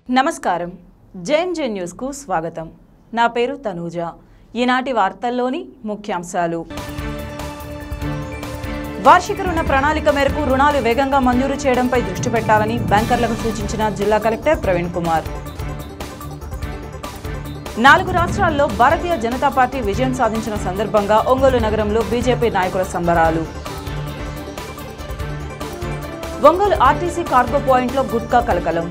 నమస్కారం జేఎన్జే న్యూస్కు స్వాగతం నా పేరు తనూజ ఈనాటి వార్తల్లోని ముఖ్యాంశాలు వార్షిక రుణ ప్రణాళిక మేరకు రుణాలు వేగంగా మంజూరు చేయడంపై దృష్టి పెట్టాలని బ్యాంకర్లకు సూచించిన జిల్లా కలెక్టర్ ప్రవీణ్ కుమార్ నాలుగు రాష్ట్రాల్లో భారతీయ జనతా పార్టీ విజయం సాధించిన సందర్భంగా ఒంగోలు నగరంలో బీజేపీ నాయకుల సంబరాలు ఒంగోలు ఆర్టీసీ కార్గో పాయింట్లో గుట్కా కలకలం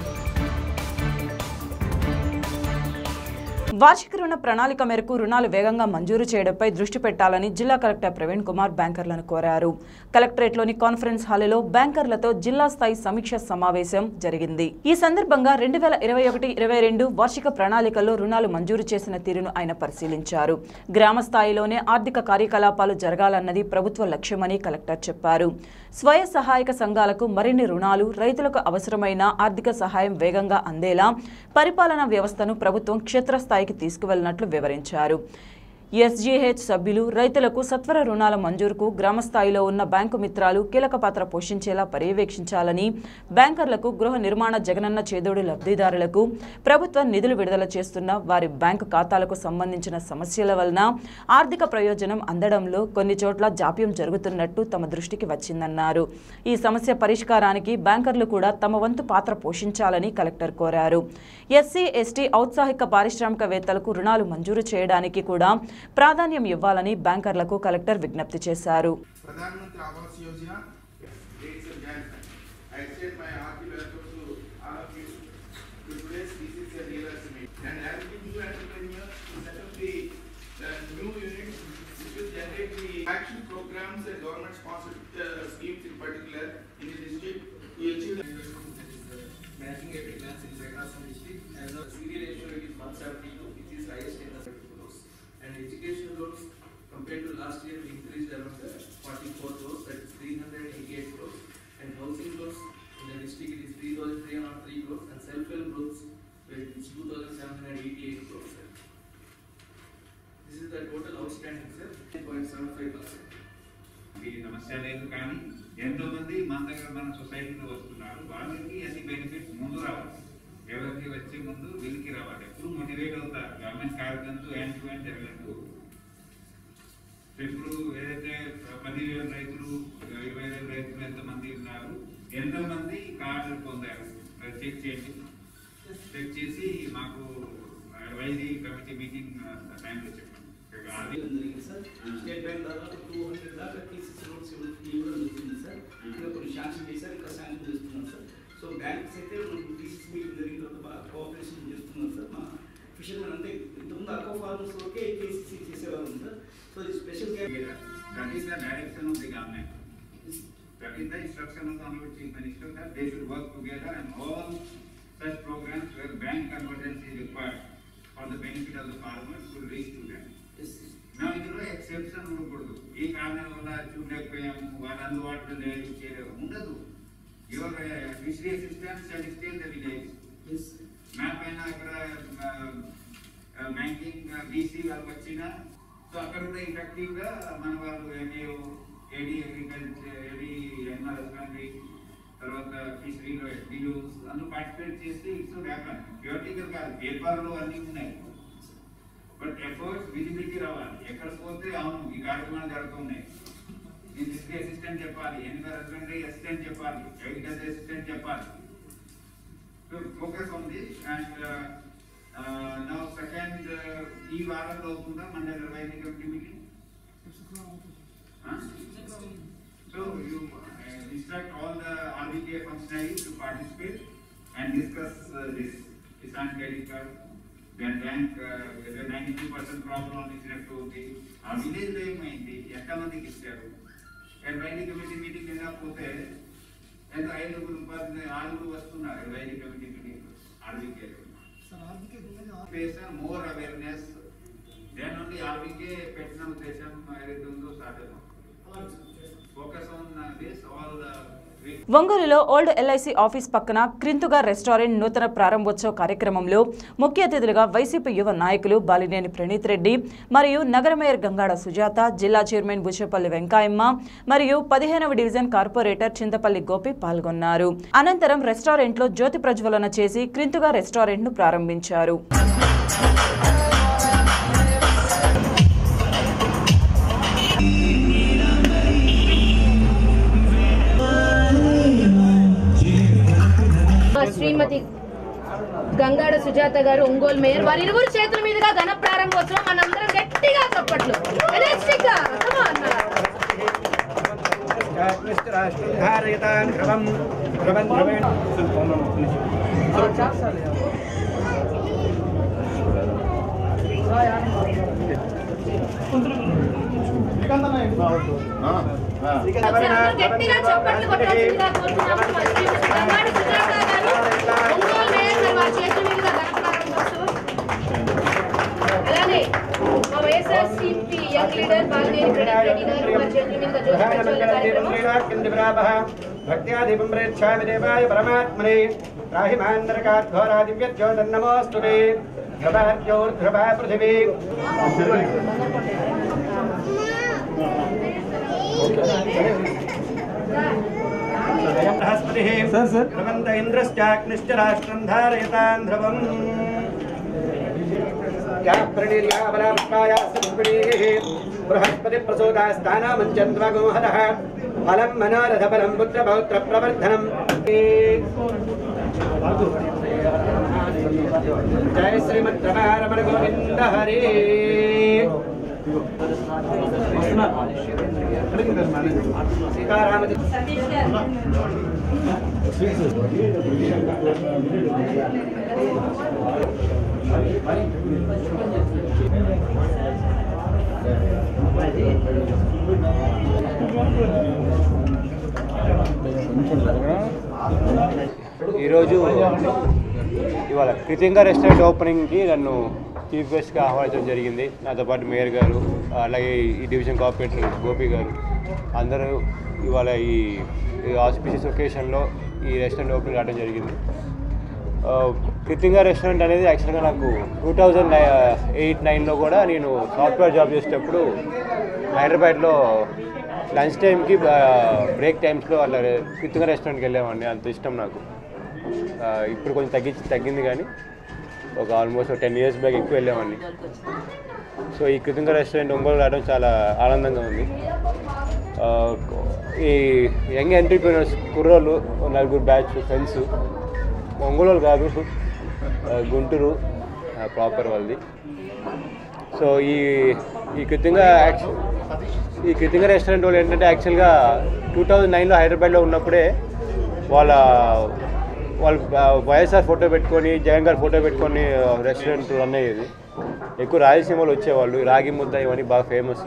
వార్షిక రుణ ప్రణాళిక మేరకు రుణాలు వేగంగా మంజూరు చేయడంపై దృష్టి పెట్టాలని జిల్లా కలెక్టర్ ప్రవీణ్ కుమార్ బ్యాంకర్లను కోరారు కలెక్టరేట్లోని కాన్ఫరెన్స్ హాలులో బ్యాంకర్లతో జిల్లా స్థాయి సమీక్ష సమావేశం జరిగింది ఈ సందర్భంగా రెండు వేల ఇరవై ఒకటి ఇరవై రెండు వార్షిక ప్రణాళికల్లో రుణాలు మంజూరు చేసిన తీరును ఆయన పరిశీలించారు గ్రామ స్థాయిలోనే ఆర్థిక కార్యకలాపాలు జరగాలన్నది ప్రభుత్వ లక్ష్యమని కలెక్టర్ చెప్పారు స్వయ సహాయక సంఘాలకు మరిన్ని రుణాలు రైతులకు అవసరమైన ఆర్థిక సహాయం వేగంగా అందేలా పరిపాలనా వ్యవస్థను ప్రభుత్వం క్షేత్రస్థాయికి తీసుకువెళ్లినట్లు వివరించారు ఎస్జీహెచ్ సభ్యులు రైతులకు సత్వర రుణాల మంజూరుకు గ్రామ స్థాయిలో ఉన్న బ్యాంకు మిత్రాలు కీలక పాత్ర పోషించేలా పర్యవేక్షించాలని బ్యాంకర్లకు గృహ నిర్మాణ జగనన్న చేదోడు లబ్ధిదారులకు ప్రభుత్వం నిధులు విడుదల చేస్తున్న వారి బ్యాంకు ఖాతాలకు సంబంధించిన సమస్యల వలన ఆర్థిక ప్రయోజనం అందడంలో కొన్ని చోట్ల జాప్యం జరుగుతున్నట్టు తమ దృష్టికి వచ్చిందన్నారు ఈ సమస్య పరిష్కారానికి బ్యాంకర్లు కూడా తమ వంతు పాత్ర పోషించాలని కలెక్టర్ కోరారు ఎస్సీ ఎస్టీ ఔత్సాహిక పారిశ్రామికవేత్తలకు రుణాలు మంజూరు చేయడానికి కూడా ప్రాధాన్యం ఇవ్వాలని బ్యాంకర్లకు కలెక్టర్ విజ్ఞప్తి చేశారు प्रधानमंत्री आवास योजना dates of Jan. I extend my hearty welcome to all of you to today's thesis and leaders meet. And as we new entrepreneurs to set up the, the new units which will generate the action programs and government sponsored uh, schemes in particular in the district to achieve the Matching at a glance in Pakistan district as a CD ratio it is one seventy-two, which is highest in the crores. And education loans compared to last year we increased around uh, forty-four crores, that is three hundred eighty-eight crores. And housing loans in the district it is three thousand three hundred three crores and self-help loans where it is two thousand seven hundred eighty-eight crores. sir. This is the total outstanding, sir, ten point seven five percent. ఈ సమస్య లేదు కానీ ఎంతో మంది మన దగ్గర మన సొసైటీలో వస్తున్నారు వాళ్ళకి అది బెనిఫిట్ ముందు రావాలి ఎవరికి వచ్చే ముందు వీళ్ళకి రావాలి ఎప్పుడు మోటివేట్ అవుతారు గవర్నమెంట్ కార్యక్రమంతో హ్యాండ్ టు హ్యాండ్ జరగలేదు ఇప్పుడు ఏదైతే పదివేల రైతులు ఇరవై వేల రైతులు ఎంతమంది ఉన్నారు ఎంతమంది కార్డులు పొందారు అది చెక్ చేయండి చెక్ చేసి మాకు వైద్య కమిటీ మీటింగ్ టైంలో చెప్పండి అది జరిగింది సార్ స్టేట్ బ్యాంక్ దాదాపు టూ హండ్రెడ్ దాకా టీసీసీ లోన్స్ ఇవ్వడం జరుగుతుంది సార్ ఇంకా కొన్ని శాంక్షన్ చేశారు ఇంకా శాంక్షన్ చేస్తున్నాం సార్ సో బ్యాంక్స్ అయితే మనకు టీసీసీ మీటింగ్ జరిగిన తర్వాత బాగా కోఆపరేషన్ చేస్తున్నాం సార్ మా ఫిషర్మెన్ అంటే ఇంతకుముందు అకో ఫార్మర్స్ ఓకే కేసీసీ చేసేవారు సార్ సో ఇది special care That is the direction of the government. That is the instruction of the Honorable Chief Minister that they should work together and all such programs where bank convergence is required for the benefit of the farmers should reach to them. నా ఇందులో exception ఉండకూడదు ఈ కారణం వల్ల చూడలేకపోయాము వాళ్ళు అందుబాటులో లేదు చేయలేదు ఉండదు your fishery assistant shall stay the village map అయినా అక్కడ బ్యాంకింగ్ బీసీ వాళ్ళు వచ్చినా సో అక్కడ కూడా effective గా మన వాళ్ళు ఏమేయో AD agriculture AD animal husbandry తర్వాత ఫిషరీలో ఎస్డిఓస్ అందరూ పార్టిసిపేట్ చేస్తే ఇట్స్ హ్యాపన్ థియోటికల్ కాదు పేపర్లో అన్నీ ఉన్నాయి బట్ ఎఫర్ట్స్ విజిబిలిటీ రావాలి ఎక్కడ పోతే అవును ఈ కార్యక్రమాలు జరుగుతున్నాయి నేను డిస్ట్రిక్ట్ అసిస్టెంట్ చెప్పాలి ఎనిమల్ హస్బెండరీ అసిస్టెంట్ చెప్పాలి అగ్రికల్చర్ అసిస్టెంట్ చెప్పాలి so focus on this and now second ఈ వారంలో అవుతుందా మండల రైతు committee meeting so you instruct all the RBK functionaries to participate and discuss uh, this Kisan credit card. Then bank, uh, ninety-two percent crop loan ఇచ్చినట్టు ఉంది ఆ village లో ఏమైంది ఎంతమందికి ఇచ్చారు రైతు కమిటీ మీటింగ్ వెళ్ళకపోతే ఎంత ఐదుగురు పది ఆరుగురు వస్తున్నారు రైతు కమిటీ మీటింగ్ ఆర్బీకే ఉద్దేశం more awareness then only RBK పెట్టిన ఉద్దేశం ఏదైతే ఉందో సాధ్యం focus on uh, this, all uh, ఒంగోలులో ఓల్డ్ ఎల్ఐసి ఆఫీస్ పక్కన క్రింతుగా రెస్టారెంట్ నూతన ప్రారంభోత్సవ కార్యక్రమంలో ముఖ్య అతిథులుగా వైసీపీ యువ నాయకులు బాలినేని ప్రణీత్ రెడ్డి మరియు నగర మేయర్ గంగాడ సుజాత జిల్లా చైర్మన్ బుచ్చపల్లి వెంకాయమ్మ మరియు పదిహేనవ డివిజన్ కార్పొరేటర్ చింతపల్లి గోపి పాల్గొన్నారు అనంతరం రెస్టారెంట్లో జ్యోతి ప్రజ్వలన చేసి క్రింతుగా రెస్టారెంట్ను ప్రారంభించారు శ్రీమతి గంగాడ సుజాత గారు ఒంగోలు మేయర్ వారి ఇరువురు చేతుల మీదుగా ఘన ప్రారంభోత్సవం మనందరం గట్టిగా చప్పట్లు Energetic గా. Come on. ఒకసారి అందరూ గట్టిగా చప్పట్లు కొట్టాల్సిందిగా కోరుతున్నాము. మరి శ్రీమతి గంగాడ సుజాత గారు ఒంగోలు మేయర్ మరి వారి చేతుల మీదుగా ఘన ప్రారంభోత్సవం అలానే మా YSRCP young leader Balineni Praneeth Reddy garu వారి చేతుల మీదుగా జ్యోతి ప్రజ్వలన కార్యక్రమం భక్త్యాదీపం ప్రేక్షామి దేవాయ పరమాత్మనే రాహిమాంతరకాధ్వరా దివ్యజ్యోతన్నమోऽस्तु తే ధ్రువార్యోర్ధ్రువా పృథివీ బృహస్పతిः ధ్రువంత ఇంద్రశ్చాగ్నిశ్చ రాష్ట్రం ధారయతాన్ ధ్రువం या प्रणीर्या बलात्माया संस्पणीः बृहस्पति प्रसूतास्तानामञ्चन्द्वगोहरः फलं मनोरथफलं पुत्रपौत्रप्रवर्धनम् जय श्रीमद्रमारमण गोविन्द हरे सीताराम ఈరోజు ఇవాళ కృతింగా రెస్టారెంట్ ఓపెనింగ్కి నన్ను చీఫ్ గెస్ట్గా ఆహ్వానించడం జరిగింది నాతో పాటు మేయర్ గారు అలాగే ఈ డివిజన్ కార్పొరేటర్ గోపి గారు అందరూ ఇవాళ ఈ ఆస్పిషియస్ ఒకేషన్లో ఈ రెస్టారెంట్ ఓపెనింగ్ రావడం జరిగింది ఆ, కృతింగా రెస్టారెంట్ అనేది యాక్చువల్గా నాకు టూ థౌజండ్ ఎయిట్ నైన్లో కూడా నేను సాఫ్ట్వేర్ జాబ్ చేసేటప్పుడు హైదరాబాద్లో లంచ్ టైంకి బ్రేక్ టైమ్స్లో అలా కృతింగా రెస్టారెంట్కి వెళ్ళామండి అంత ఇష్టం నాకు ఆ, ఇప్పుడు కొంచెం తగ్గించి తగ్గింది కానీ ఒక ఆల్మోస్ట్ టెన్ ఇయర్స్ బ్యాక్ ఎక్కువ వెళ్ళామండి సో ఈ కృతింగా రెస్టారెంట్ ఒంగోలు రావడం చాలా ఆనందంగా ఉంది ఆ, ఈ యంగ్ ఎంటర్ప్రీనర్స్ కుర్రోళ్ళు ఓ నలుగురు బ్యాచ్ ఫ్రెండ్స్ ఒంగోలు కాదు ఆ, గుంటూరు ప్రాపర్ వాళ్ళది సో ఈ ఈ కృతింగా యాక్చు- ఈ కృతింగా రెస్టారెంట్ వాళ్ళు ఏంటంటే యాక్చువల్గా టూ థౌజండ్ నైన్లో హైదరాబాద్లో ఉన్నప్పుడే వాళ్ళ వాళ్ళు ఆ, వైఎస్ఆర్ ఫోటో పెట్టుకొని జగన్ గారి ఫోటో పెట్టుకొని రెస్టారెంట్ రన్ అయ్యేది ఎక్కువ రాయలసీమలో వచ్చేవాళ్ళు ఈ రాగి ముద్ద ఇవన్నీ బాగా ఫేమస్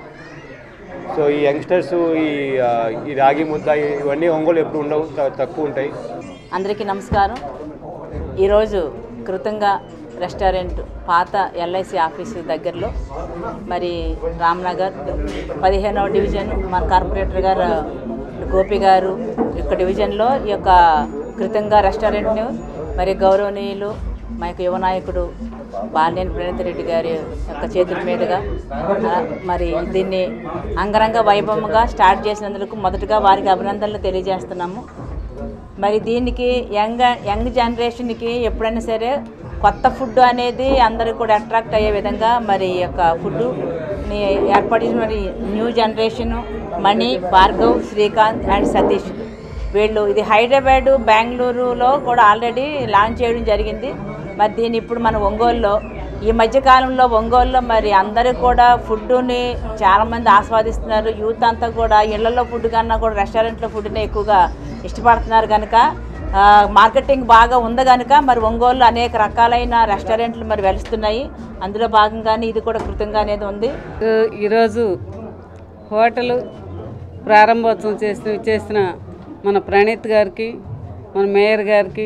సో ఈ యంగ్స్టర్స్ ఈ ఆ, ఈ రాగి ముద్ద ఇవన్నీ ఒంగోలు ఎప్పుడు ఉండవు త- తక్కువ ఉంటాయి అందరికీ నమస్కారం ఈరోజు కృతంగా రెస్టారెంట్ పాత ఎల్ఐసి ఆఫీసు దగ్గరలో మరి రామ్నగర్ పదిహేనవ డివిజన్ మన కార్పొరేటర్ గారు గోపి గారు యొక్క డివిజన్లో ఈ యొక్క కృతంగా రెస్టారెంట్ను మరి గౌరవనీయులు మా యొక్క యువ నాయకుడు బాలినేని ప్రణీత్ రెడ్డి గారి యొక్క చేతుల మీదుగా ఆ, మరి దీన్ని అంగరంగ వైభవంగా స్టార్ట్ చేసినందుకు మొదటగా వారికి అభినందనలు తెలియజేస్తున్నాము మరి దీనికి యంగ్ యంగ్ జనరేషన్కి ఎప్పుడైనా సరే కొత్త ఫుడ్ అనేది అందరూ కూడా అట్రాక్ట్ అయ్యే విధంగా మరి ఈ యొక్క ఫుడ్ని ఏర్పాటు చేసిన మరి new generation Mani Bhargav Srikanth and Satish వీళ్ళు ఇది హైదరాబాదు బెంగళూరులో కూడా ఆల్రెడీ లాంచ్ చేయడం జరిగింది మరి దీన్ని ఇప్పుడు మన ఒంగోలులో ఈ మధ్యకాలంలో ఒంగోలులో మరి అందరూ కూడా ఫుడ్ని చాలామంది ఆస్వాదిస్తున్నారు యూత్ అంతా కూడా ఇళ్లలో ఫుడ్ కన్నా కూడా రెస్టారెంట్లో ఫుడ్ని ఎక్కువగా ఇష్టపడుతున్నారు కనుక ఆ, మార్కెటింగ్ బాగా ఉంది కనుక మరి ఒంగోలు అనేక రకాలైన రెస్టారెంట్లు మరి వెలుస్తున్నాయి అందులో భాగంగానే ఇది కూడా కృతంగా అనేది ఉంది ఈరోజు హోటల్ ప్రారంభోత్సవం చేసిన చేసిన మన ప్రణీత్ గారికి మన మేయర్ గారికి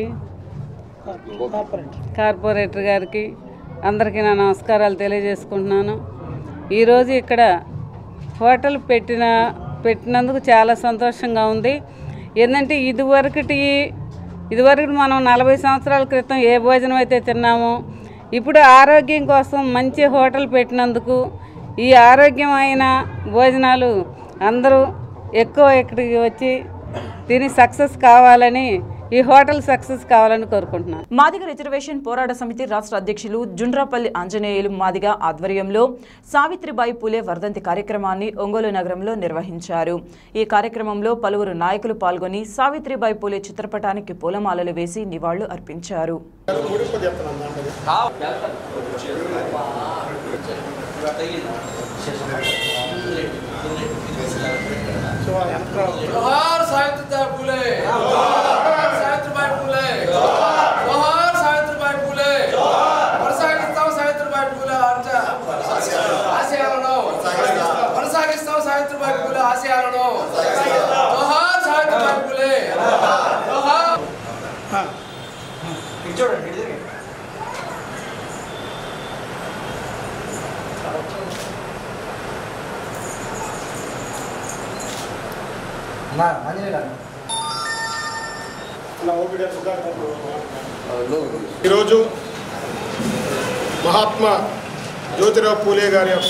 కార్పొరేటర్ గారికి అందరికీ నా నమస్కారాలు తెలియజేసుకుంటున్నాను ఈరోజు ఇక్కడ హోటల్ పెట్టిన పెట్టినందుకు చాలా సంతోషంగా ఉంది ఏంటంటే ఇదివరకటి ఇదివరకు మనం నలభై సంవత్సరాల క్రితం ఏ భోజనం అయితే తిన్నామో ఇప్పుడు ఆరోగ్యం కోసం మంచి హోటల్ పెట్టినందుకు ఈ ఆరోగ్యమైన భోజనాలు అందరూ ఎక్కువ ఇక్కడికి వచ్చి తిని సక్సెస్ కావాలని ఈ హోటల్ సక్సెస్ కావాలని కోరుకుంటున్నాను మాదిగ రిజర్వేషన్ పోరాట సమితి రాష్ట్ర అధ్యక్షులు జుండ్రాపల్లి ఆంజనేయులు మాదిగ ఆధ్వర్యంలో సావిత్రిబాయి పూలే వర్ధంతి కార్యక్రమాన్ని ఒంగోలు నగరంలో నిర్వహించారు ఈ కార్యక్రమంలో పలువురు నాయకులు పాల్గొని సావిత్రిబాయి పూలే చిత్రపటానికి పూలమాలలు వేసి నివాళులు అర్పించారు जोहार सावित्रीबाई फुले जोहार सावित्रीबाई फुले जोहार सावित्रीबाई फुले కొనసాగిస్తాం సావిత్రిబాయి ఫులే ఆర్చ ఆశయాలను కొనసాగిస్తాం సావిత్రిబాయి ఫులే ఆశయాలను జోహార్ సావిత్రిబాయి ఫులే జోహార్ ఈరోజు మహాత్మా జ్యోతిరావు పూలే గారి యొక్క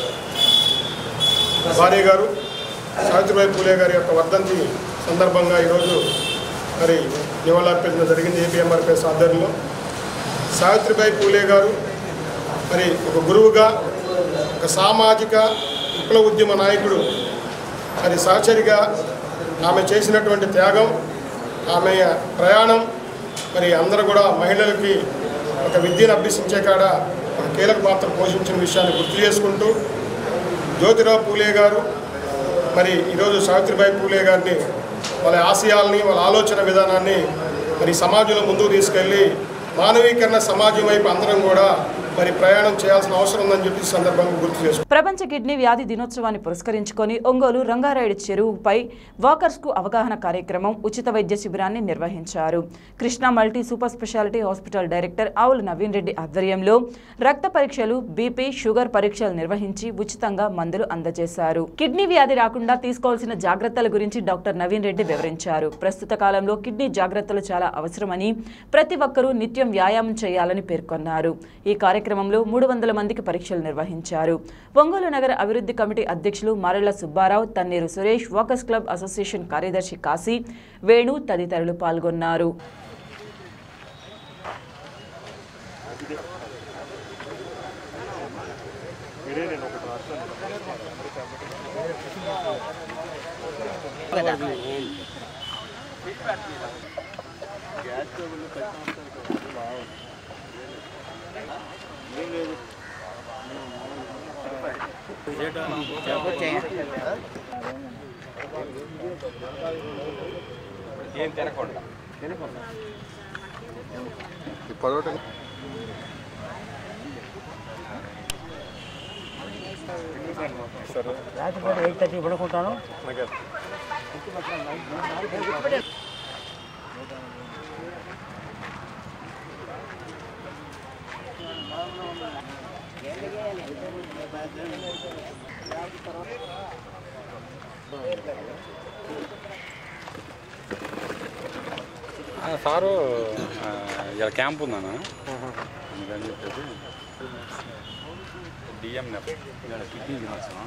భార్య గారు సావిత్రిబాయి పూలే గారి యొక్క వర్ధంతి సందర్భంగా ఈరోజు మరి నివాళులర్పించడం జరిగింది ఏపీఎంఆర్పిఎస్ ఆధ్వర్యంలో సావిత్రిబాయి పూలే గారు మరి ఒక గురువుగా ఒక సామాజిక విప్లవ ఉద్యమ నాయకుడు మరి సహచరిగా ఆమె చేసినటువంటి త్యాగం ఆమె ప్రయాణం మరి అందరూ కూడా మహిళలకి ఒక విద్యను అభ్యసించే కాడ ఒక కీలక పాత్ర పోషించిన విషయాన్ని గుర్తు చేసుకుంటూ జ్యోతిరావు పూలే గారు మరి ఈరోజు సావిత్రిబాయి పూలే గారిని వాళ్ళ ఆశయాల్ని వాళ్ళ ఆలోచన విధానాన్ని మరి సమాజంలో ముందుకు తీసుకెళ్ళి మానవీకరణ సమాజం వైపు అందరం కూడా మరి ప్రయాణం చేయాల్సిన అవసరం ఉందని చెప్పి ఈ సందర్భంగా గుర్తు చేసుకుంటాం ప్రపంచ కిడ్నీ వ్యాధి దినోత్సవాన్ని పురస్కరించుకొని ఒంగోలు రంగారాయుడు చెరువుపై వాకర్స్ కు అవగాహన కార్యక్రమం ఉచిత వైద్య శిబిరాన్ని నిర్వహించారు Krishna multi super speciality hospital director Avula Naveen Reddy ఆధ్వర్యంలో రక్త పరీక్షలు బీపీ షుగర్ పరీక్షలు నిర్వహించి ఉచితంగా మందులు అందజేశారు కిడ్నీ వ్యాధి రాకుండా తీసుకోవాల్సిన జాగ్రత్తల గురించి డాక్టర్ నవీన్ రెడ్డి వివరించారు ప్రస్తుత కాలంలో కిడ్నీ జాగ్రత్తలు చాలా అవసరమని ప్రతి ఒక్కరూ నిత్యం వ్యాయామం చేయాలని పేర్కొన్నారు ఈ కార్యక్రమంలో మూడు వందల మందికి పరీక్షలు నిర్వహించారు ఒంగోలు నగర అభివృద్ధి కమిటీ అధ్యక్షులు Marella Subbarao Thanneeru Suresh walkers club association కార్యదర్శి కాశీ వేణు తదితరులు పాల్గొన్నారు ఏం తినకుండా రాత్రి ఎయిట్ థర్టీ పడుకుంటాను సారు ఆ, ఇలా క్యాంప్ ఉందన్న అందుకని చెప్పేసి డిఎం ఇలా కిడ్నీ దినోత్సవం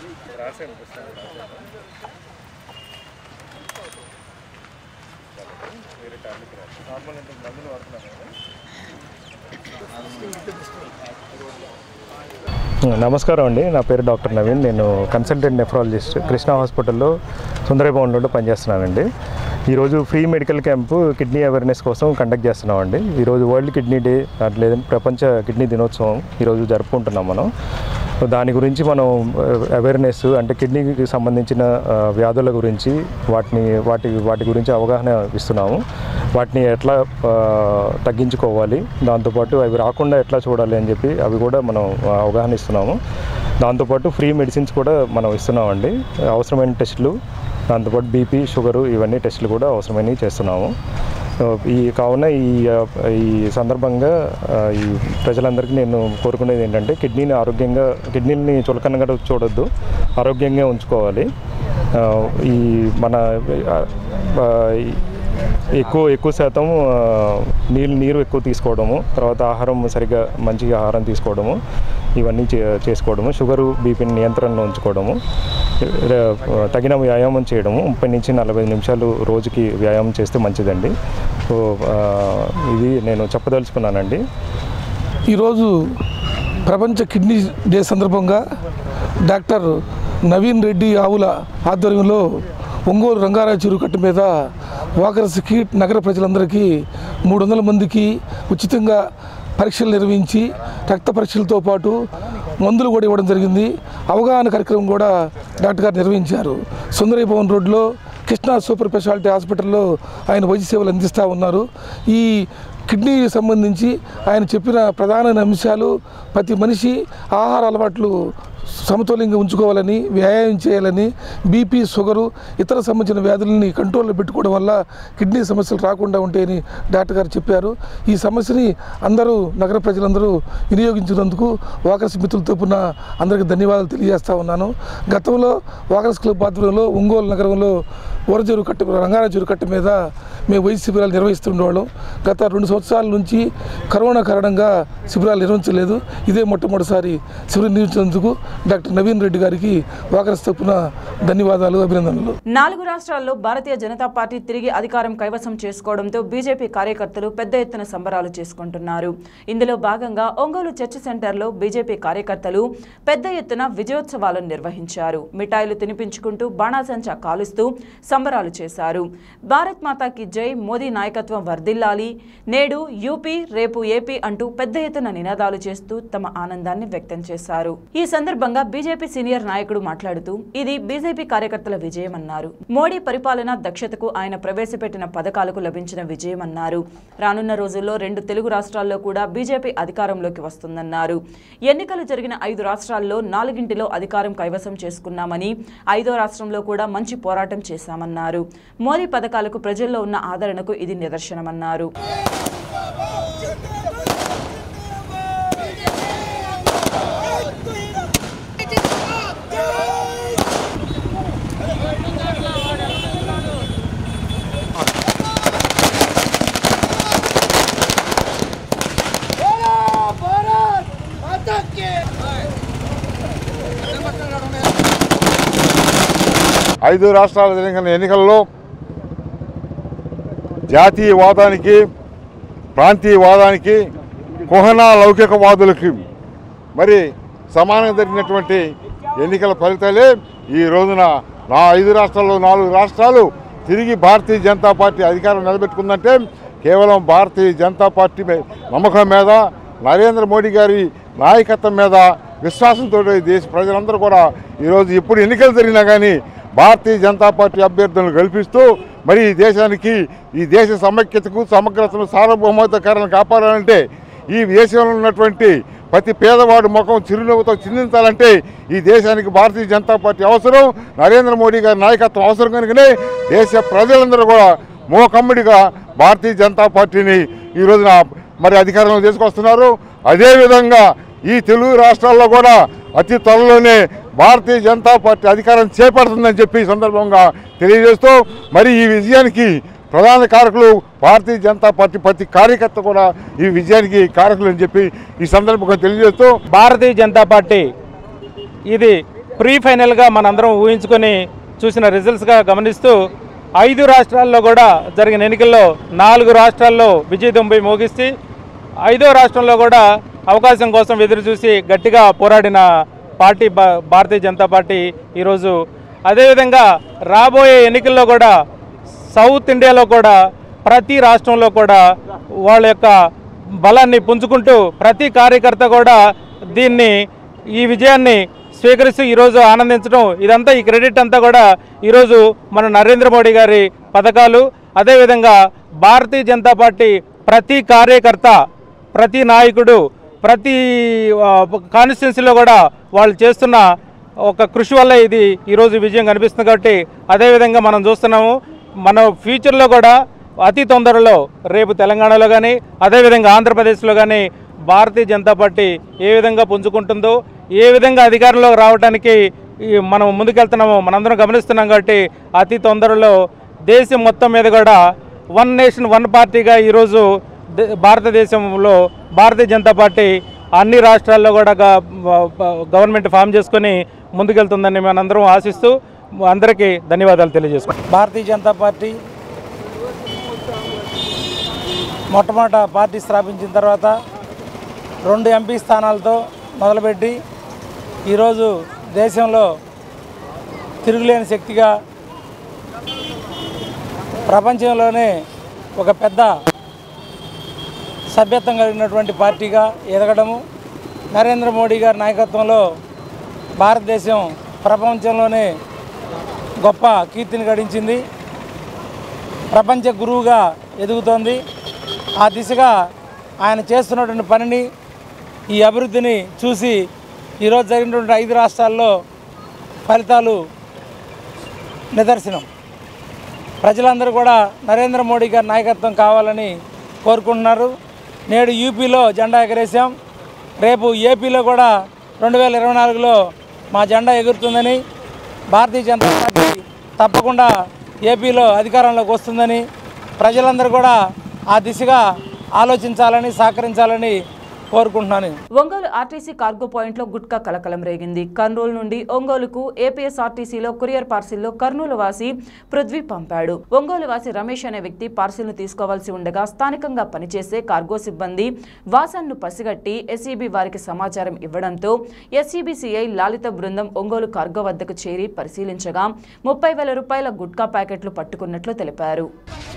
నమస్కారం అండి నా పేరు డాక్టర్ నవీన్ నేను కన్సల్టెంట్ నెఫ్రాలజిస్ట్ కృష్ణా హాస్పిటల్లో సుందరయ్య భవన్లో పనిచేస్తున్నానండి ఈరోజు free medical camp kidney awareness కోసం కండక్ట్ చేస్తున్నామండి ఈరోజు వరల్డ్ కిడ్నీ డే లేదంటే ప్రపంచ కిడ్నీ దినోత్సవం ఈరోజు జరుపుకుంటున్నాం మనం సో దాని గురించి మనం అవేర్నెస్ అంటే కిడ్నీకి సంబంధించిన ఆ, వ్యాధుల గురించి వాటిని వాటి వాటి గురించి అవగాహన ఇస్తున్నాము వాటిని ఎట్లా ఆ, తగ్గించుకోవాలి దాంతోపాటు అవి రాకుండా ఎట్లా చూడాలి అని చెప్పి అవి కూడా మనం ఆ, అవగాహన ఇస్తున్నాము దాంతోపాటు ఫ్రీ మెడిసిన్స్ కూడా మనం ఇస్తున్నామండి అవసరమైన టెస్టులు దాంతోపాటు బీపీ షుగరు ఇవన్నీ టెస్టులు కూడా అవసరమైనవి చేస్తున్నాము సో ఈ కావున ఈ ఆ, ఈ సందర్భంగా ఆ, ఈ ప్రజలందరికీ నేను కోరుకునేది ఏంటంటే కిడ్నీని ఆరోగ్యంగా కిడ్నీని చులకనగా చూడొద్దు ఆరోగ్యంగా ఉంచుకోవాలి ఆ, ఈ మన ఆ, ఈ- ఎక్కువ ఎక్కువ శాతం ఆ, నీళ్ళు నీరు ఎక్కువ తీసుకోవడము తర్వాత ఆహారం సరిగ్గా మంచిగా ఆహారం తీసుకోవడము ఇవన్నీ చే చేసుకోవడము షుగరు బీపీని నియంత్రణలో ఉంచుకోవడము ర- తగిన వ్యాయామం చేయడము ముప్పై నుంచి నలభై నిమిషాలు రోజుకి వ్యాయామం చేస్తే మంచిదండి సో ఆ, ఇది నేను చెప్పదలుచుకున్నానండి ఈరోజు ప్రపంచ కిడ్నీ డే సందర్భంగా డాక్టర్ నవీన్ రెడ్డి ఆవుల ఆధ్వర్యంలో ఒంగోలు రంగారావు చెరువు కట్ట మీద వాకర్స్కి నగర ప్రజలందరికీ మూడు వందల మందికి ఉచితంగా పరీక్షలు నిర్వహించి రక్త పరీక్షలతో పాటు మందులు కూడా ఇవ్వడం జరిగింది అవగాహన కార్యక్రమం కూడా డాక్టర్ గారు నిర్వహించారు సుందరీ భవన్ రోడ్లో కృష్ణా సూపర్ స్పెషాలిటీ హాస్పిటల్లో ఆయన వైద్య సేవలు అందిస్తూ ఉన్నారు ఈ కిడ్నీ సంబంధించి ఆయన చెప్పిన ప్రధాన అంశాలు ప్రతి మనిషి ఆహార అలవాట్లు సమతుల్యంగా ఉంచుకోవాలని వ్యాయామం చేయాలని బీపీ షుగరు ఇతర సంబంధించిన వ్యాధులని కంట్రోల్లో పెట్టుకోవడం వల్ల కిడ్నీ సమస్యలు రాకుండా ఉంటాయని డాక్టర్ గారు చెప్పారు ఈ సమస్యని అందరూ నగర ప్రజలందరూ వినియోగించినందుకు వాకర్స్ మిత్రుల తరపున అందరికీ ధన్యవాదాలు తెలియజేస్తా ఉన్నాను గతంలో వాకర్స్ క్లబ్ ఆధ్వర్యంలో ఒంగోలు నగరంలో ఊరజరు కట్ట రంగారాజు కట్ట మీద మేము వైద్య శిబిరాలు నిర్వహిస్తుండేవాళ్ళం గత రెండు సంవత్సరాల నుంచి కరోనా కారణంగా శిబిరాలు నిర్వహించలేదు ఇదే మొట్టమొదటిసారి శిబిరం నిర్వహించినందుకు డాక్టర్ నవీన్ రెడ్డి గారికి వాకర్స్ తరపున ధన్యవాదాలు అభినందనలు నాలుగు రాష్ట్రాల్లో భారతీయ జనతా పార్టీ తిరిగి అధికారం కైవసం చేసుకోవడంతో బీజేపీ కార్యకర్తలు పెద్ద ఎత్తున సంబరాలు చేసుకుంటున్నారు ఇందులో భాగంగా ఒంగోలు చర్చ్ సెంటర్లో బీజేపీ కార్యకర్తలు పెద్ద ఎత్తున విజయోత్సవాలను నిర్వహించారు మిఠాయిలు తినిపించుకుంటూ బాణాసంచా కాలుస్తూ సంబరాలు చేశారు భారత్ మాతాకి జై మోదీ నాయకత్వం వర్ధిల్లాలి నేడు యూపీ రేపు ఏపీ అంటూ పెద్ద ఎత్తున నినాదాలు చేస్తూ తమ ఆనందాన్ని వ్యక్తం చేశారు ఈ సందర్భంగా బీజేపీ సీనియర్ నాయకుడు మాట్లాడుతూ ఇది బీజేపీ కార్యకర్తల విజయమన్నారు మోడీ పరిపాలన దక్షతకు ఆయన ప్రవేశపెట్టిన పథకాలకు లభించిన విజయమన్నారు రానున్న రోజుల్లో రెండు తెలుగు రాష్ట్రాల్లో కూడా బీజేపీ అధికారంలోకి వస్తుందన్నారు ఎన్నికలు జరిగిన ఐదు రాష్ట్రాల్లో నాలుగింటిలో అధికారం కైవసం చేసుకున్నామని ఐదో రాష్ట్రంలో కూడా మంచి పోరాటం చేశామన్నారు మోదీ పథకాలకు ప్రజల్లో ఉన్న ఆదరణకు ఇది నిదర్శనమన్నారు ఐదు రాష్ట్రాల జరిగిన ఎన్నికల్లో జాతీయవాదానికి ప్రాంతీయవాదానికి కుహనా లౌకికవాదులకి మరి సమానంగా జరిగినటువంటి ఎన్నికల ఫలితాలే ఈ రోజున నా ఐదు రాష్ట్రాల్లో నాలుగు రాష్ట్రాలు తిరిగి భారతీయ జనతా పార్టీ అధికారం నిలబెట్టుకుందంటే కేవలం భారతీయ జనతా పార్టీ మీద నమ్మకం మీద నరేంద్ర మోడీ గారి నాయకత్వం మీద విశ్వాసంతో దేశ ప్రజలందరూ కూడా ఈరోజు ఎప్పుడు ఎన్నికలు జరిగినా కానీ భారతీయ జనతా పార్టీ అభ్యర్థులను గెలిపిస్తూ మరి ఈ దేశానికి ఈ దేశ సమైక్యతకు సమగ్రతను సార్వభౌమతకరణ కాపాడాలంటే ఈ దేశంలో ఉన్నటువంటి ప్రతి పేదవాడు ముఖం చిరునవ్వుతో చిందించాలంటే ఈ దేశానికి భారతీయ జనతా పార్టీ అవసరం నరేంద్ర మోడీ గారి నాయకత్వం అవసరం కనుకనే దేశ ప్రజలందరూ కూడా మోకమ్ముడిగా భారతీయ జనతా పార్టీని ఈ రోజున మరి అధికారంలో తీసుకొస్తున్నారు అదేవిధంగా ఈ తెలుగు రాష్ట్రాల్లో కూడా అతి త్వరలోనే భారతీయ జనతా పార్టీ అధికారం చేపడుతుందని చెప్పి ఈ సందర్భంగా తెలియజేస్తూ మరి ఈ విజయానికి ప్రధాన కారకులు భారతీయ జనతా పార్టీ ప్రతి కార్యకర్త కూడా ఈ విజయానికి కారకులు అని చెప్పి ఈ సందర్భంగా తెలియజేస్తూ భారతీయ జనతా పార్టీ ఇది ప్రీ ఫైనల్గా మనందరం ఊహించుకొని చూసిన రిజల్ట్స్గా గమనిస్తూ ఐదు రాష్ట్రాల్లో కూడా జరిగిన ఎన్నికల్లో నాలుగు రాష్ట్రాల్లో విజయదుంబై మోగిస్తే ఐదో రాష్ట్రంలో కూడా అవకాశం కోసం ఎదురు చూసి గట్టిగా పోరాడిన పార్టీ భా- భారతీయ జనతా పార్టీ ఈరోజు అదేవిధంగా రాబోయే ఎన్నికల్లో కూడా సౌత్ ఇండియాలో కూడా ప్రతి రాష్ట్రంలో కూడా వాళ్ళ యొక్క బలాన్ని పుంజుకుంటూ ప్రతి కార్యకర్త కూడా దీన్ని ఈ విజయాన్ని స్వీకరిస్తూ ఈరోజు ఆనందించడం ఇదంతా ఈ క్రెడిట్ అంతా కూడా ఈరోజు మన నరేంద్ర మోడీ గారి పథకాలు అదేవిధంగా భారతీయ జనతా పార్టీ ప్రతి కార్యకర్త ప్రతి నాయకుడు ప్రతి కాన్స్టిట్యున్సీలో కూడా వాళ్ళు చేస్తున్న ఒక కృషి వల్ల ఇది ఈరోజు విజయం కనిపిస్తుంది కాబట్టి అదేవిధంగా మనం చూస్తున్నాము మన ఫ్యూచర్లో కూడా అతి తొందరలో రేపు తెలంగాణలో కానీ అదేవిధంగా ఆంధ్రప్రదేశ్లో కానీ భారతీయ జనతా పార్టీ ఏ విధంగా పుంజుకుంటుందో ఏ విధంగా అధికారంలోకి రావడానికి ఈ మనం ముందుకెళ్తున్నాము మనందరం గమనిస్తున్నాం కాబట్టి అతి తొందరలో దేశం మొత్తం మీద కూడా వన్ నేషన్ వన్ పార్టీగా ఈరోజు దే- భారతదేశంలో భారతీయ జనతా పార్టీ అన్ని రాష్ట్రాల్లో కూడా గ- గ- గవర్నమెంట్ ఫామ్ చేసుకొని ముందుకెళ్తుందని మనందరం ఆశిస్తూ అందరికీ ధన్యవాదాలు తెలియజేసుకుంటాం భారతీయ జనతా పార్టీ మొట్టమొదట పార్టీ స్థాపించిన తర్వాత రెండు ఎంపీ స్థానాలతో మొదలుపెట్టి ఈరోజు దేశంలో తిరుగులేని శక్తిగా ప్రపంచంలోనే ఒక పెద్ద సభ్యత్వం కలిగినటువంటి పార్టీగా ఎదగడము నరేంద్ర మోడీ గారి నాయకత్వంలో భారతదేశం ప్రపంచంలోనే గొప్ప కీర్తిని గడించింది ప్రపంచ గురువుగా ఎదుగుతోంది ఆ దిశగా ఆయన చేస్తున్నటువంటి పనిని ఈ అభివృద్ధిని చూసి ఈరోజు జరిగినటువంటి ఐదు రాష్ట్రాల్లో ఫలితాలు నిదర్శనం ప్రజలందరూ కూడా నరేంద్ర మోడీ గారి నాయకత్వం కావాలని కోరుకుంటున్నారు నేడు యూపీలో జెండా ఎగరేసాం రేపు ఏపీలో కూడా రెండు వేల ఇరవై నాలుగులో మా జెండా ఎగురుతుందని భారతీయ జనతా పార్టీ తప్పకుండా ఏపీలో అధికారంలోకి వస్తుందని ప్రజలందరూ కూడా ఆ దిశగా ఆలోచించాలని సహకరించాలని కోరుకుంటున్నాను ఒంగోలు ఆర్టీసీ కార్గో పాయింట్లో గుట్కా కలకలం రేగింది కర్నూలు నుండి ఒంగోలుకు ఏపీఎస్ ఆర్టీసీలో కొరియర్ పార్సిల్లో కర్నూలు వాసి పృథ్వీ పంపాడు ఒంగోలు వాసి రమేష్ అనే వ్యక్తి పార్సిల్ను తీసుకోవాల్సి ఉండగా స్థానికంగా పనిచేసే కార్గో సిబ్బంది వాసన్ను పసిగట్టి ఎస్ఈబి వారికి సమాచారం ఇవ్వడంతో ఎస్ఈబి సిఐ లాలిత బృందం ఒంగోలు కార్గో వద్దకు చేరి పరిశీలించగా ముప్పై వేల రూపాయల గుట్కా ప్యాకెట్లు పట్టుకున్నట్లు తెలిపారు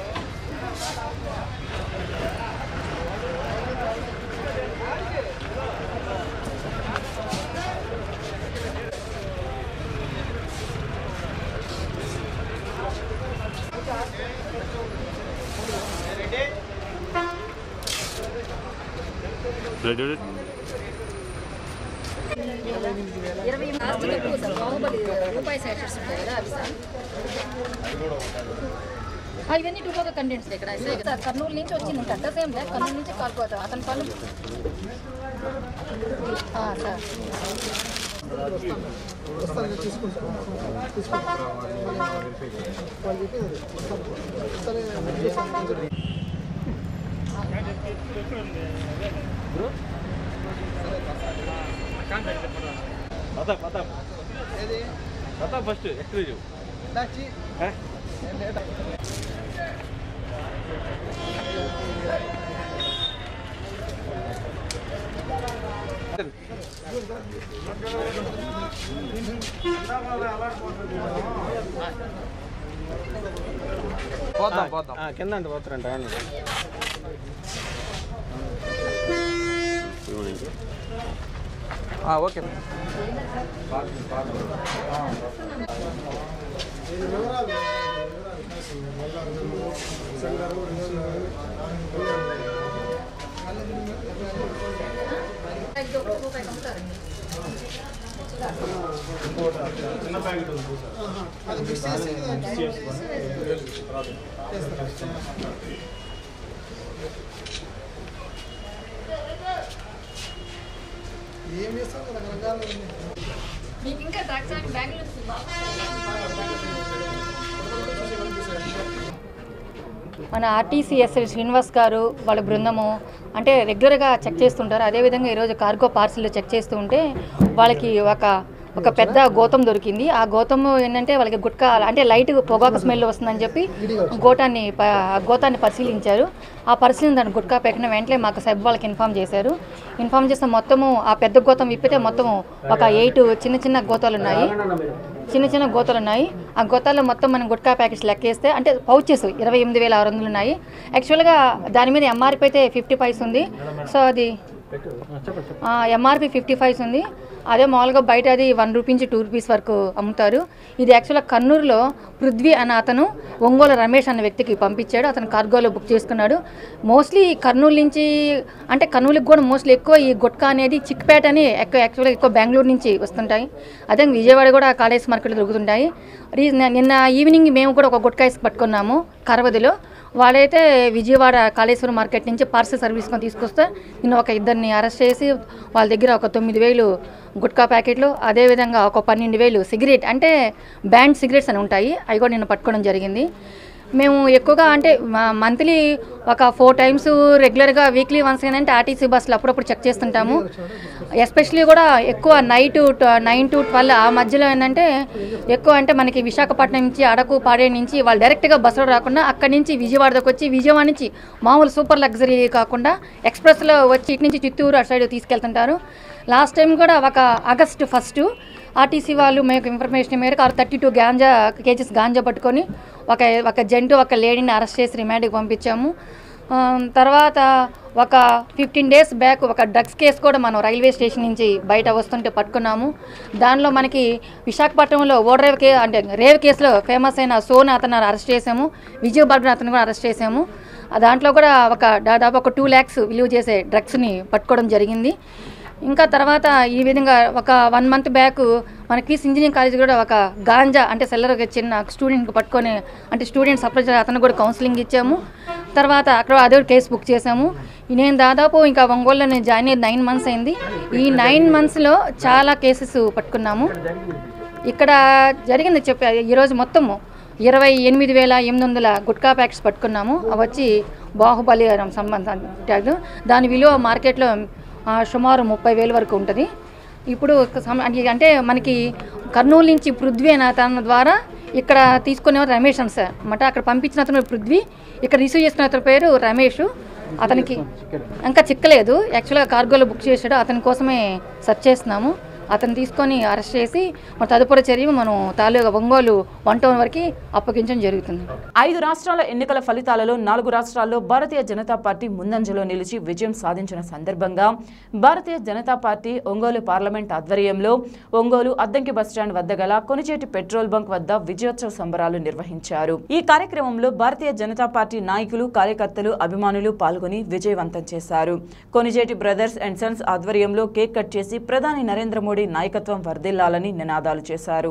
ఇరవై ప్లాస్టిక్ పూసలు బాహుబలి రూపాయి శాషెట్స్ ఉంటాయి కదా అవి సార్ ఆ, ఇవన్నీ టూ ఒక కంటెంట్స్ ఇక్కడ సార్ కర్నూలు నుంచి వచ్చింది ఇంకా అడ్రస్ ఏం లేదు కర్నూలు నుంచి కాలిపోతాం అతని పనులు ఆ, సార్ ఫస్ట్ ఎక్స్క్లూజివ్ పోద్దాం పోద్దాం కింద అంటే పోతారంట ఓకే ఇది ఒక రూపాయి అమ్ముతారు చిన్న ప్యాకెట్ ఉంది అది మిక్స్ చేసి ఏం చేస్తాం రకరకాల మీకు ఇంకా ద్రాక్ష బెంగళూరు మన ఆర్టీసీఎస్ శ్రీనివాస్ గారు వాళ్ళ బృందము అంటే రెగ్యులర్గా చెక్ చేస్తుంటారు అదేవిధంగా ఈరోజు కార్గో పార్సిల్ చెక్ చేస్తూ ఉంటే వాళ్ళకి ఒక ఒక పెద్ద గోతం దొరికింది ఆ గోతం ఏంటంటే వాళ్ళకి గుట్కా అంటే లైట్ పొగాకు స్మెల్ వస్తుందని చెప్పి గోటాన్ని ప- ఆ గోతాన్ని పరిశీలించారు ఆ పరిశీలన దాని గుట్కా పెట్టిన వెంటనే మాకు సబ్ వాళ్ళకి ఇన్ఫామ్ చేశారు ఇన్ఫామ్ చేస్తే మొత్తము ఆ పెద్ద గోతం విప్పితే మొత్తము ఒక ఎయిట్ చిన్న చిన్న గోతాలు ఉన్నాయి చిన్న చిన్న గోతాలు ఉన్నాయి ఆ గోతాల్లో మొత్తం మనం గుట్కా ప్యాకెట్స్ లెక్కేస్తే అంటే పౌచెస్ ఇరవై ఎనిమిది వేల ఆరు వందలు ఉన్నాయి యాక్చువల్గా దాని మీద ఎంఆర్పి అయితే ఫిఫ్టీ ఫైవ్స్ ఉంది సో అది ఎంఆర్పి ఫిఫ్టీ ఫైవ్స్ ఉంది అదే మామూలుగా బయట అది వన్ రూపీ నుంచి టూ రూపీస్ వరకు అమ్ముతారు ఇది యాక్చువల్గా కర్నూలులో పృథ్వీ అన్న అతను ఒంగోలు రమేష్ అన్న వ్యక్తికి పంపించాడు అతను కార్గోలో బుక్ చేసుకున్నాడు మోస్ట్లీ కర్నూలు నుంచి అంటే కర్నూలుకి కూడా మోస్ట్లీ ఎక్కువ ఈ గుట్కా అనేది చిక్పేట అని ఎక్కువ యాక్చువల్గా ఎక్కువ బెంగళూరు నుంచి వస్తుంటాయి అదే విజయవాడ కూడా కాలేజ్ మార్కెట్లో దొరుకుతుంటాయి రీ- నిన్న ఈవినింగ్ మేము కూడా ఒక గుట్కాయస్ పట్టుకున్నాము కరవదిలో వాళ్ళైతే విజయవాడ కాళేశ్వరం మార్కెట్ నుంచి పార్సల్ సర్వీస్ కొని తీసుకొస్తే నిన్న ఒక ఇద్దరిని అరెస్ట్ చేసి వాళ్ళ దగ్గర ఒక తొమ్మిది వేలు గుట్కా ప్యాకెట్లు అదేవిధంగా ఒక పన్నెండు వేలు సిగరెట్ అంటే బ్యాండ్ సిగరెట్స్ అని ఉంటాయి అవి కూడా నిన్న పట్టుకోవడం జరిగింది మేము ఎక్కువగా అంటే మంత్లీ ఒక ఫోర్ టైమ్స్ రెగ్యులర్గా వీక్లీ వన్స్ ఏంటంటే ఆర్టీసీ బస్సులు అప్పుడప్పుడు చెక్ చేస్తుంటాము ఎస్పెషలీ కూడా ఎక్కువ నైట్ నైన్ టు ట్వెల్వ్ ఆ మధ్యలో ఏంటంటే ఎక్కువ అంటే మనకి విశాఖపట్నం నుంచి అరకు పాడే నుంచి వాళ్ళు డైరెక్ట్గా బస్సులో రాకుండా అక్కడి నుంచి విజయవాడ దాకా వచ్చి విజయవాడ నుంచి మామూలు సూపర్ లగ్జరీ కాకుండా ఎక్స్ప్రెస్లో వచ్చి ఇటు నుంచి చిత్తూరు అటు సైడ్ తీసుకెళ్తుంటారు లాస్ట్ టైం కూడా ఒక ఆగస్టు ఫస్ట్ ఆర్టీసీ వాళ్ళు మీకు ఇన్ఫర్మేషన్ మేరకు ఆరు thirty two ganja KGs ganja పట్టుకొని ఒక ఒక జంటు ఒక లేడీని అరెస్ట్ చేసి రిమాండ్కి పంపించాము ఆ, తర్వాత ఒక ఫిఫ్టీన్ డేస్ బ్యాక్ ఒక డ్రగ్స్ కేసు కూడా మనం రైల్వే స్టేషన్ నుంచి బయట వస్తుంటే పట్టుకున్నాము దానిలో మనకి విశాఖపట్నంలో ఓడరేవ్ కే అంటే రేవ్ కేసులో ఫేమస్ అయిన సోన్ అతను అరెస్ట్ చేసాము విజయబాబుని అతను కూడా అరెస్ట్ చేసాము ఆ దాంట్లో కూడా ఒక దాదాపు ఒక టూ ల్యాక్స్ విలువ చేసే డ్రగ్స్ని పట్టుకోవడం జరిగింది ఇంకా తర్వాత ఈ విధంగా ఒక వన్ మంత్ బ్యాక్ మన క్రీస్ ఇంజనీరింగ్ కాలేజ్ కూడా ఒక గాంజా అంటే సెల్లర్ ఒక చిన్న స్టూడెంట్కి పట్టుకొని అంటే స్టూడెంట్ సప్లై అతను కూడా కౌన్సిలింగ్ ఇచ్చాము తర్వాత అక్కడ అదే కూడా కేసు బుక్ చేసాము నేను దాదాపు ఇంకా ఒంగోలులో నేను జాయిన్ అయ్యి నైన్ మంత్స్ అయింది ఈ నైన్ మంత్స్లో చాలా కేసెస్ పట్టుకున్నాము ఇక్కడ జరిగింది చెప్పా ఈరోజు మొత్తము ఇరవై ఎనిమిది వేల ఎనిమిది వందల గుట్కా ప్యాకెట్స్ పట్టుకున్నాము అవి వచ్చి బాహుబలి సంబంధం ట్యాగ్ దాని విలువ మార్కెట్లో ఆ, సుమారు ముప్పై వేల వరకు ఉంటుంది ఇప్పుడు ఒక సమ- అంటే మనకి కర్నూలు నుంచి పృథ్వీ అనే అతని ద్వారా ఇక్కడ తీసుకునేవారు రమేష్ అని సార్ అన్నమాట అక్కడ పంపించిన అతను పృథ్వీ ఇక్కడ రిసీవ్ చేసుకున్న అతని పేరు రమేష్ అతనికి ఇంకా చిక్కలేదు యాక్చువల్గా కార్గోలో బుక్ చేశాడు అతని కోసమే సెర్చ్ చేస్తున్నాము అతను తీసుకొని అరెస్ట్ చేసి మన తదుపరి చర్య మనం తాలూకా ఒంగోలు వన్ టౌన్ వరకు అప్పగించడం జరుగుతుంది ఐదు రాష్ట్రాల ఎన్నికల ఫలితాలలో నాలుగు రాష్ట్రాల్లో భారతీయ జనతా పార్టీ ముందంజలో నిలిచి విజయం సాధించిన సందర్భంగా భారతీయ జనతా పార్టీ ఒంగోలు పార్లమెంట్ ఆధ్వర్యంలో ఒంగోలు అద్దంకి బస్టాండ్ వద్ద గల కొనిచేటి పెట్రోల్ బంక్ వద్ద విజయోత్సవ సంబరాలు నిర్వహించారు ఈ కార్యక్రమంలో భారతీయ జనతా పార్టీ నాయకులు కార్యకర్తలు అభిమానులు పాల్గొని విజయవంతం చేశారు కొనిచేటి బ్రదర్స్ అండ్ సన్స్ ఆధ్వర్యంలో కేక్ కట్ చేసి ప్రధాని నరేంద్ర మోడీ నాయకత్వం వర్ధిల్లాలని నినాదాలు చేశారు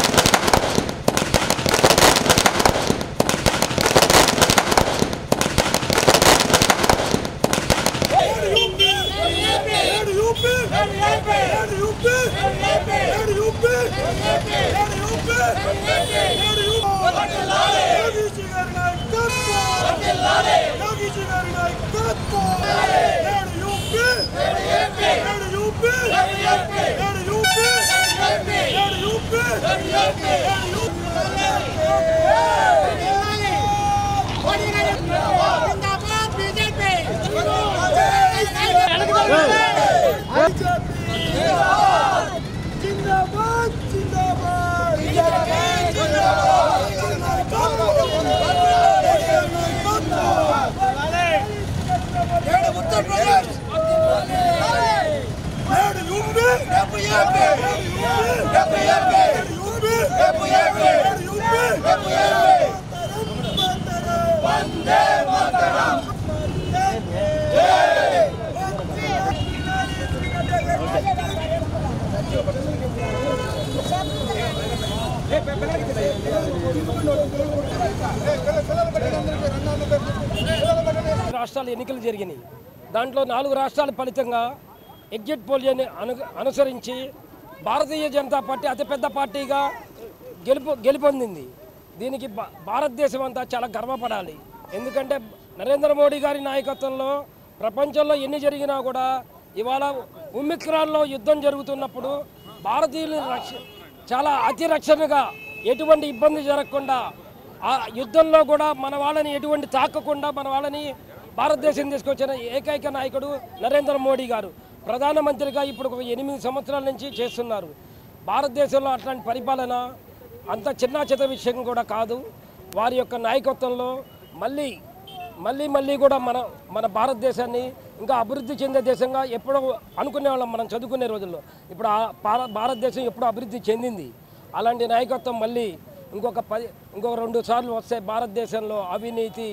రాష్ట్రాల ఎన్నికలు జరిగినాయి దాంట్లో నాలుగు రాష్ట్రాల ఫలితంగా ఎగ్జిట్ పోలియోని అను అనుసరించి భారతీయ జనతా పార్టీ అతిపెద్ద పార్టీగా గెలుపు గెలుపొందింది దీనికి భా- భారతదేశం అంతా చాలా గర్వపడాలి ఎందుకంటే నరేంద్ర మోడీ గారి నాయకత్వంలో ప్రపంచంలో ఎన్ని జరిగినా కూడా ఇవాళ ఉమ్మిక్రాన్లో యుద్ధం జరుగుతున్నప్పుడు భారతీయులు రక్ష చాలా అతి రక్షణగా ఎటువంటి ఇబ్బంది జరగకుండా ఆ యుద్ధంలో కూడా మన వాళ్ళని ఎటువంటి తాకకుండా మన వాళ్ళని భారతదేశం తీసుకొచ్చిన ఏకైక నాయకుడు నరేంద్ర మోడీ గారు ప్రధానమంత్రిగా ఇప్పుడు ఒక ఎనిమిది సంవత్సరాల నుంచి చేస్తున్నారు భారతదేశంలో అట్లాంటి పరిపాలన అంత చిన్న చిత విషయం కూడా కాదు వారి యొక్క నాయకత్వంలో మళ్ళీ మళ్ళీ మళ్ళీ కూడా మన మన భారతదేశాన్ని ఇంకా అభివృద్ధి చెందే దేశంగా ఎప్పుడో అనుకునే వాళ్ళం మనం చదువుకునే రోజుల్లో ఇప్పుడు ఆ భార- భారతదేశం ఎప్పుడో అభివృద్ధి చెందింది అలాంటి నాయకత్వం మళ్ళీ ఇంకొక పది ఇంకొక రెండు సార్లు వస్తే భారతదేశంలో అవినీతి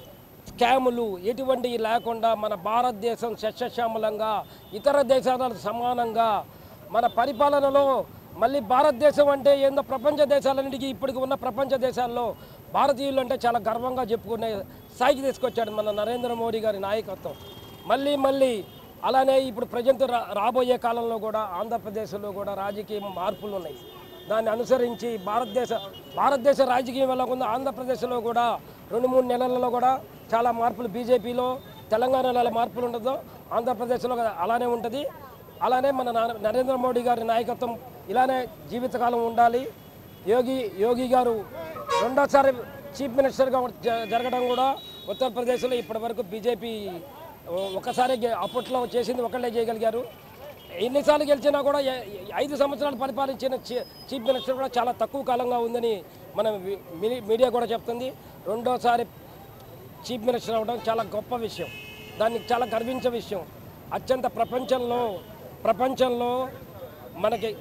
స్కాములు ఎటువంటివి లేకుండా మన భారతదేశం సస్యశ్యామలంగా ఇతర దేశాలకు సమానంగా మన పరిపాలనలో మళ్ళీ భారతదేశం అంటే ఏందో ప్రపంచ దేశాలన్నిటికీ ఇప్పటికి ఉన్న ప్రపంచ దేశాల్లో భారతీయులు అంటే చాలా గర్వంగా చెప్పుకునే స్థాయికి తీసుకొచ్చాడు మన నరేంద్ర మోడీ గారి నాయకత్వం మళ్ళీ మళ్ళీ అలానే ఇప్పుడు ప్రజెంట్ రా రాబోయే కాలంలో కూడా ఆంధ్రప్రదేశ్లో కూడా రాజకీయ మార్పులు ఉన్నాయి దాన్ని అనుసరించి భారతదేశ భారతదేశ రాజకీయం ఎలా ఉందో ఆంధ్రప్రదేశ్లో కూడా రెండు మూడు నెలలలో కూడా చాలా మార్పులు బీజేపీలో తెలంగాణలో ఎలా మార్పులు ఉండదో ఆంధ్రప్రదేశ్లో కూడా అలానే ఉంటుంది అలానే మన నా- నరేంద్ర మోడీ గారి నాయకత్వం ఇలానే జీవితకాలం ఉండాలి యోగి యోగి గారు రెండోసారి చీఫ్ మినిస్టర్గా జ- జరగడం కూడా ఉత్తరప్రదేశ్లో ఇప్పటివరకు బీజేపీ ఒకసారి గె- అప్పట్లో చేసింది ఒకళ్ళే చేయగలిగారు ఎన్నిసార్లు గెలిచినా కూడా ఎ- ఐదు సంవత్సరాలు పరిపాలించిన చీ- చీఫ్ మినిస్టర్ కూడా చాలా తక్కువ కాలంగా ఉందని మన వి- మిడి- మీడియా కూడా చెప్తుంది రెండోసారి చీఫ్ మినిస్టర్ అవ్వడం చాలా గొప్ప విషయం దాన్ని చాలా గర్వించే విషయం అత్యంత ప్రపంచంలో ప్రపంచంలో మనకి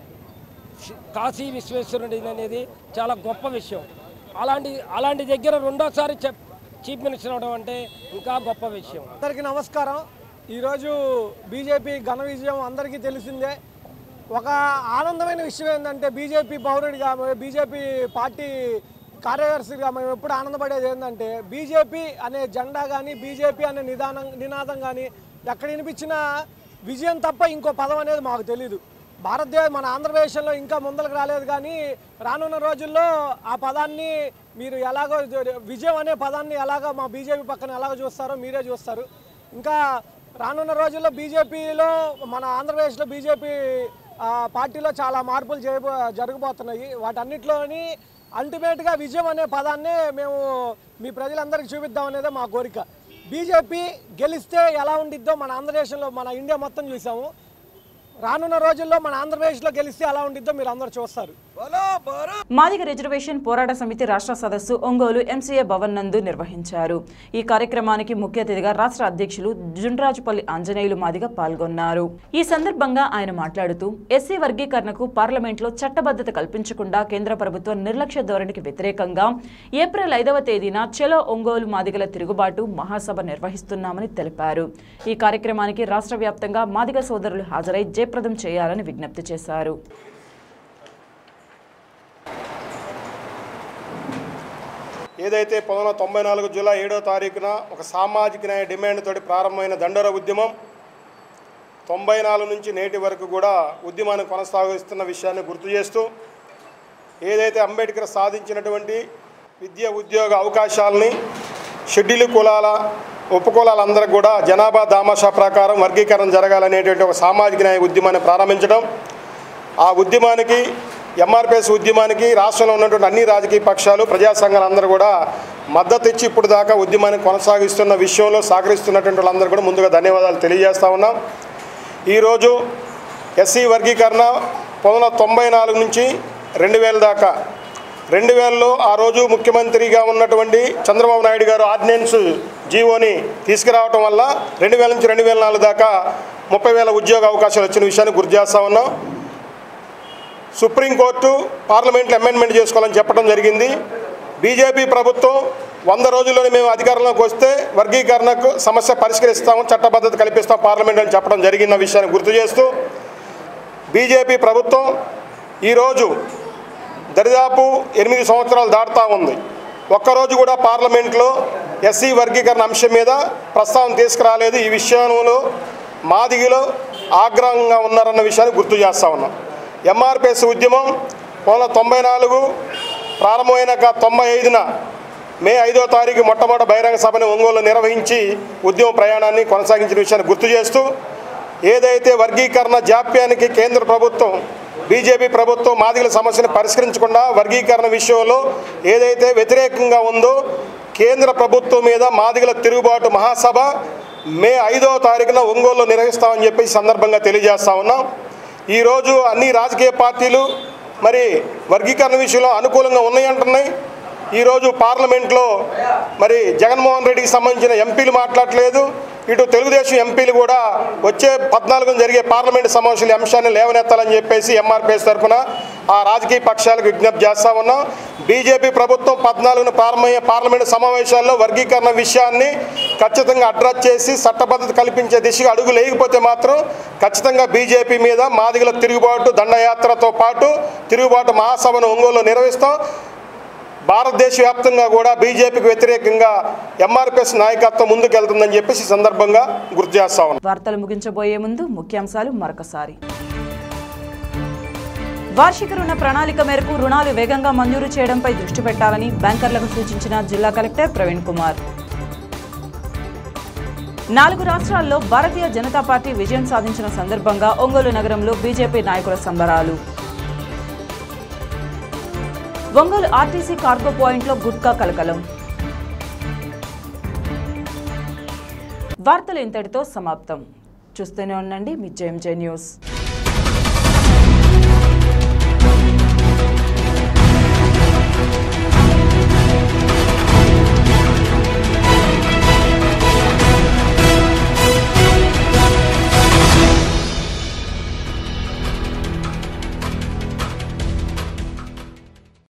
సి- కాశీ విశ్వేశ్వరుడి అనేది చాలా గొప్ప విషయం అలాంటి అలాంటి దగ్గర రెండోసారి చెప్ చీఫ్ మినిస్టర్ అవడం అంటే ఇంకా గొప్ప విషయం అందరికీ నమస్కారం ఈరోజు బీజేపీ ఘన విజయం అందరికీ తెలిసిందే ఒక ఆనందమైన విషయం ఏంటంటే బీజేపీ పౌరుడిగా బీజేపీ పార్టీ కార్యదర్శిగా మేము ఎప్పుడు ఆనందపడేది ఏంటంటే బీజేపీ అనే జెండా కానీ బీజేపీ అనే నిదానం నినాదం కానీ ఎక్కడ వినిపించినా విజయం తప్ప ఇంకో పదం అనేది మాకు తెలియదు భారతదేశ మన ఆంధ్రప్రదేశ్లో ఇంకా ముందరకు రాలేదు కానీ రానున్న రోజుల్లో ఆ పదాన్ని మీరు ఎలాగో విజయం అనే పదాన్ని ఎలాగో మా బీజేపీ పక్కన ఎలాగో చూస్తారో మీరే చూస్తారు ఇంకా రానున్న రోజుల్లో బీజేపీలో మన ఆంధ్రప్రదేశ్లో బీజేపీ ఆ, పార్టీలో చాలా మార్పులు చేయబో జరగబోతున్నాయి వాటన్నిటిలోని అల్టిమేట్గా విజయం అనే పదాన్నే మేము మీ ప్రజలందరికీ చూపిద్దాం అనేదే మా కోరిక బీజేపీ గెలిస్తే ఎలా ఉండిద్దో మన ఆంధ్రదేశంలో మన ఇండియా మొత్తం చూసాము రానున్న రోజుల్లో మన ఆంధ్రప్రదేశ్లో గెలిస్తే ఎలా ఉండిద్దో మీరు అందరూ చూస్తారు మాదిగ రిజర్వేషన్ పోరాట సమితి రాష్ట్ర సదస్సు ఒంగోలు ఎంసీఏ భవన్ నందు నిర్వహించారు ఈ కార్యక్రమానికి ముఖ్య అతిథిగా రాష్ట్ర అధ్యక్షులు జుండ్రాజుపల్లి ఆంజనేయులు మాదిగ పాల్గొన్నారు ఈ సందర్భంగా ఆయన మాట్లాడుతూ ఎస్సీ వర్గీకరణకు పార్లమెంట్లో చట్టబద్ధత కల్పించకుండా కేంద్ర ప్రభుత్వం నిర్లక్ష్య ధోరణికి వ్యతిరేకంగా ఏప్రిల్ ఐదవ తేదీన చెలో ఒంగోలు మాదిగల తిరుగుబాటు మహాసభ నిర్వహిస్తున్నామని తెలిపారు ఈ కార్యక్రమానికి రాష్ట్ర వ్యాప్తంగా మాదిగ సోదరులు హాజరై జయప్రదం చేయాలని విజ్ఞప్తి చేశారు ఏదైతే పంతొమ్మిది వందల తొంభై నాలుగు జూలై ఏడో తారీఖున ఒక సామాజిక న్యాయ డిమాండ్ తోటి ప్రారంభమైన దండోర ఉద్యమం తొంభై నాలుగు నుంచి నేటి వరకు కూడా ఉద్యమాన్ని కొనసాగిస్తున్న విషయాన్ని గుర్తు చేస్తూ ఏదైతే అంబేద్కర్ సాధించినటువంటి విద్య ఉద్యోగ అవకాశాలని షెడ్యూల్ కులాల ఉపకులాలందరికీ కూడా జనాభా దామాషా ప్రకారం వర్గీకరణ జరగాలనేటువంటి ఒక సామాజిక న్యాయ ఉద్యమాన్ని ప్రారంభించడం ఆ ఉద్యమానికి ఎంఆర్పిఎస్ ఉద్యమానికి రాష్ట్రంలో ఉన్నటువంటి అన్ని రాజకీయ పక్షాలు ప్రజా సంఘాలు అందరూ కూడా మద్దతు ఇచ్చి ఇప్పుడు దాకా ఉద్యమాన్ని కొనసాగిస్తున్న విషయంలో సహకరిస్తున్నటువంటి వాళ్ళందరూ కూడా ముందుగా ధన్యవాదాలు తెలియజేస్తా ఉన్నాం ఈరోజు ఎస్సీ వర్గీకరణ పంతొమ్మిది వందల తొంభై నాలుగు నుంచి రెండు వేల దాకా రెండు వేలలో ఆ రోజు ముఖ్యమంత్రిగా ఉన్నటువంటి చంద్రబాబు నాయుడు గారు ఆర్డినెన్స్ జీవోని తీసుకురావటం వల్ల రెండు వేల నుంచి రెండు వేల నాలుగు దాకా ముప్పై వేల ఉద్యోగ అవకాశాలు వచ్చిన విషయాన్ని గుర్తు చేస్తా ఉన్నాం సుప్రీంకోర్టు పార్లమెంట్లో అమెండ్మెంట్ చేసుకోవాలని చెప్పడం జరిగింది బీజేపీ ప్రభుత్వం వంద రోజుల్లోనే మేము అధికారంలోకి వస్తే వర్గీకరణకు సమస్య పరిష్కరిస్తాము చట్టబద్ధత కల్పిస్తాం పార్లమెంట్ అని చెప్పడం జరిగిన విషయాన్ని గుర్తు చేస్తూ బీజేపీ ప్రభుత్వం ఈరోజు దరిదాపు ఎనిమిది సంవత్సరాలు దాటుతూ ఉంది ఒక్కరోజు కూడా పార్లమెంట్లో ఎస్సీ వర్గీకరణ అంశం మీద ప్రస్తావన తీసుకురాలేదు ఈ విషయంలో మాదిగిలో ఆగ్రహంగా ఉన్నారన్న విషయాన్ని గుర్తు చేస్తా ఉన్నాం ఎంఆర్పిఎస్ ఉద్యమం పంతొమ్మిది తొంభై నాలుగు ప్రారంభమైనాక తొంభై ఐదున మే ఐదో తారీఖు మొట్టమొదటి బహిరంగ సభని ఒంగోలు నిర్వహించి ఉద్యమ ప్రయాణాన్ని కొనసాగించిన విషయాన్ని గుర్తు చేస్తూ ఏదైతే వర్గీకరణ జాప్యానికి కేంద్ర ప్రభుత్వం బీజేపీ ప్రభుత్వం మాదిగల సమస్యను పరిష్కరించకుండా వర్గీకరణ విషయంలో ఏదైతే వ్యతిరేకంగా ఉందో కేంద్ర ప్రభుత్వం మీద మాదిగల తిరుగుబాటు మహాసభ మే ఐదవ తారీఖున ఒంగోలులో నిర్వహిస్తామని చెప్పి ఈ సందర్భంగా తెలియజేస్తా ఉన్నాం ఈరోజు అన్ని రాజకీయ పార్టీలు మరి వర్గీకరణ విషయంలో అనుకూలంగా ఉన్నాయంటున్నాయి ఈరోజు పార్లమెంట్లో మరి జగన్మోహన్ రెడ్డికి సంబంధించిన ఎంపీలు మాట్లాడట్లేదు ఇటు తెలుగుదేశం ఎంపీలు కూడా వచ్చే పద్నాలుగున జరిగే పార్లమెంట్ సమావేశాల ఈ అంశాన్ని లేవనెత్తాలని చెప్పేసి ఎంఆర్పిఎస్ తరఫున ఆ రాజకీయ పక్షాలకు విజ్ఞప్తి చేస్తా ఉన్నాం బీజేపీ ప్రభుత్వం పద్నాలుగున ప్రారంభమయ్యే పార్లమెంట్ సమావేశాల్లో వర్గీకరణ విషయాన్ని ఖచ్చితంగా అడ్రస్ చేసి చట్టబద్ధత కల్పించే దిశగా అడుగు లేకపోతే మాత్రం ఖచ్చితంగా బీజేపీ మీద మాదిగల తిరుగుబాటు దండయాత్రతో పాటు తిరుగుబాటు మహాసభను ఒంగోలులో నిర్వహిస్తాం భారతదేశ వ్యాప్తంగా కూడా బీజేపీకి వ్యతిరేకంగా ఎంఆర్పిఎస్ నాయకత్వం ముందుకెళ్తుందని చెప్పేసి ఈ సందర్భంగా గుర్తు చేస్తా ఉన్నాం వార్తలు ముగించబోయే ముందు ముఖ్యాంశాలు మరొకసారి వార్షిక రుణ ప్రణాళిక మేరకు రుణాలు వేగంగా మంజూరు చేయడంపై దృష్టి పెట్టాలని బ్యాంకర్లకు సూచించిన జిల్లా కలెక్టర్ ప్రవీణ్ కుమార్ నాలుగు రాష్ట్రాల్లో భారతీయ జనతా పార్టీ విజయం సాధించిన సందర్భంగా ఒంగోలు నగరంలో బీజేపీ నాయకుల సంబరాలు ఒంగోలు ఆర్టీసీ కార్గో పాయింట్లో గుట్కా కలకలం వార్తలు ఇంతటితో సమాప్తం చూస్తూనే ఉండండి మీ జేఎంజే న్యూస్